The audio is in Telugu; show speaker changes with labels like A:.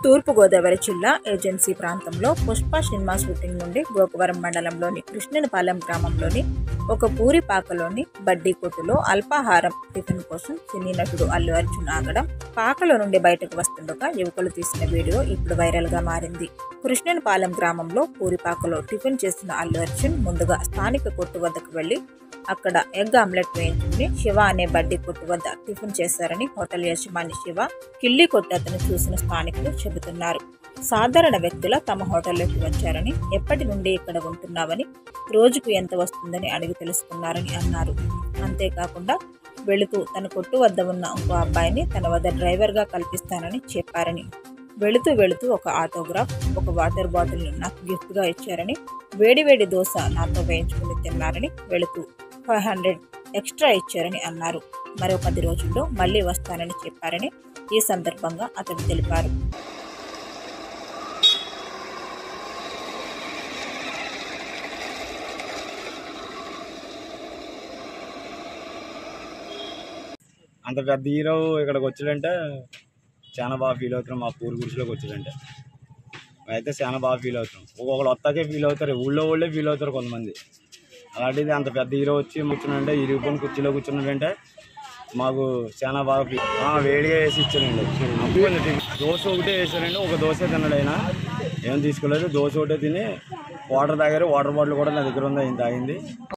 A: తూర్పుగోదావరి జిల్లా ఏజెన్సీ ప్రాంతంలో పుష్ప సినిమా షూటింగ్ నుండి గోకవరం మండలంలోని కృష్ణనపాలెం గ్రామంలోని ఒక పూరి పాకలోని బడ్డీ కొట్టులో అల్పాహారం టిఫిన్ కోసం సినీ నటుడు అల్లు అర్జున్ ఆగడం పాకలో నుండి బయటకు వస్తుండగా యువకులు తీసిన వీడియో ఇప్పుడు వైరల్ గా మారింది కృష్ణనపాలెం గ్రామంలో పూరిపాకలో టిఫిన్ చేసిన అల్లు అర్జున్ ముందుగా స్థానిక కొట్టు వద్దకు వెళ్లి అక్కడ ఎగ్ ఆమ్లెట్ వేయించుకుని శివ అనే బడ్డీ కొట్టు వద్ద టిఫిన్ చేశారని హోటల్ యజమాని శివ కిల్లి కొట్టు అతను చూసిన స్థానికులు చెబుతున్నారు సాధారణ వ్యక్తుల తమ హోటల్లోకి వచ్చారని ఎప్పటి నుండి ఇక్కడ ఉంటున్నావని రోజుకు ఎంత వస్తుందని అడిగి తెలుసుకున్నారని అన్నారు అంతేకాకుండా వెళుతూ తన కొట్టు వద్ద ఉన్న ఇంకో అబ్బాయిని తన వద్ద డ్రైవర్గా కల్పిస్తానని చెప్పారని వెళుతూ వెళుతూ ఒక ఆటోగ్రాఫ్ ఒక వాటర్ బాటిల్ నాకు గిఫ్ట్గా ఇచ్చారని వేడివేడి దోశ నాతో వేయించుకుని తిన్నారని వెళుతూ ఫైవ్ హండ్రెడ్ ఎక్స్ట్రా ఇచ్చారని అన్నారు మరో పది రోజుల్లో మళ్ళీ వస్తానని చెప్పారని ఈ సందర్భంగా అతడు తెలిపారు
B: అంత పెద్ద హీరో ఇక్కడికి వచ్చాడంటే చాలా బాగా ఫీల్ అవుతున్నాం మా పూర్ గుడిసిలోకి వచ్చాడంటే అయితే చాలా బాగా ఫీల్ అవుతాం ఒక్కొక్కరు వస్తాకే ఫీల్ అవుతారు ఊళ్ళో వాళ్ళే ఫీల్ అవుతారు కొంతమంది అలాంటిది అంత పెద్ద హీరో వచ్చి కూర్చున్నాడంటే ఇరిగిపోయిన కుర్చీలో కూర్చున్నాడంటే మాకు చాలా బాగా ఫీల్ ఆ, వేడిగా వేసి ఇచ్చారండి అప్పుడు కొంచెం టిఫిన్. దోశ ఒకటే వేసారండి ఒక దోశ తిన్నాడు ఆయన ఏం తీసుకోలేదు దోశ ఒకటే తిని వాటర్ తాగారు వాటర్ బాటిల్ కూడా నా దగ్గర ఉంది ఆయన తాగింది